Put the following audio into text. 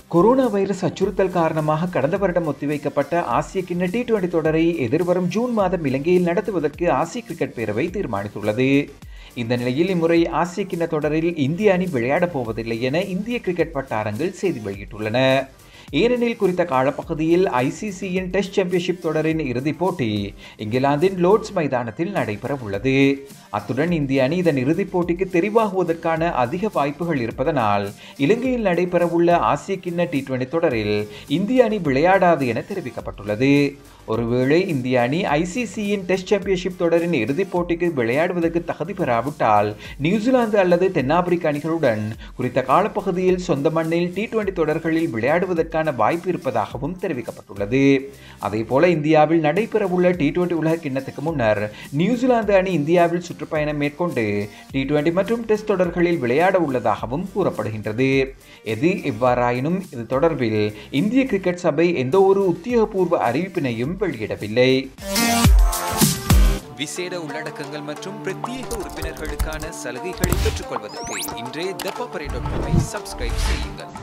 corona virus அச்சுறுத்தல் காரணமாக கடந்த வருடம் ஒத்திவைக்கப்பட்ட ஆசிய கிண்ண டி டுவெண்டி தொடரை எதிர்வரும் ஜூன் மாதம் இலங்கையில் நடத்துவதற்கு ஆசிய கிரிக்கெட் பேரவை தீர்மானித்துள்ளது இந்த நிலையில் இம்முறை ஆசிய கிண்ண தொடரில் இந்திய அணி விளையாடப் போவதில்லை என இந்திய கிரிக்கெட் வட்டாரங்கள் செய்தி வெளியிட்டுள்ளன ஏனெனில் குறித்த காலப்பகுதியில் ஐசிசியின் டெஸ்ட் சாம்பியன்ஷிப் தொடரின் இறுதிப் போட்டி இங்கிலாந்தின் லோர்ட்ஸ் மைதானத்தில் நடைபெற உள்ளது அத்துடன் இந்திய அணி இதன் இறுதிப் போட்டிக்கு தெரிவாகுவதற்கான அதிக வாய்ப்புகள் இருப்பதனால் இலங்கையில் நடைபெறவுள்ள ஆசிய கிண்ண டி டுவெண்டி தொடரில் இந்திய அணி விளையாடாது என தெரிவிக்கப்பட்டுள்ளது ஒருவேளை இந்திய அணி ஐசிசியின் டெஸ்ட் சாம்பியன்ஷிப் தொடரின் இறுதிப் போட்டிக்கு விளையாடுவதற்கு தகுதி பெறாவிட்டால் நியூசிலாந்து அல்லது தென்னாப்பிரிக்க அணிகளுடன் குறித்த காலப்பகுதியில் சொந்த மண்ணில் டி டுவெண்டி தொடர்களில் விளையாடுவதற்கான வாய்ப்பு இருப்பதாகவும் தெரிவிக்கப்பட்டுள்ளது அதேபோல இந்தியாவில் நடைபெறவுள்ள டி டுவெண்டி உலக கிண்ணத்துக்கு முன்னர் நியூசிலாந்து அணி இந்தியாவில் சுற்றுப்பயணம் மேற்கொண்டு டி டுவெண்டி மற்றும் டெஸ்ட் தொடர்களில் விளையாட உள்ளதாகவும் கூறப்படுகின்றது எது எவ்வாறாயினும் இது தொடர்பில் இந்திய கிரிக்கெட் சபை எந்த ஒரு உத்தியோகபூர்வ அறிவிப்பினையும் வெளியிடவில்லை விசேட உள்ளடக்கங்கள் மற்றும் பிரத்யேக உறுப்பினர்களுக்கான சலுகைகளை பெற்றுக்கொள்வதற்கு இன்றே தப்பாப்பரை டாட் காமை சப்ஸ்கிரைப் செய்யுங்கள்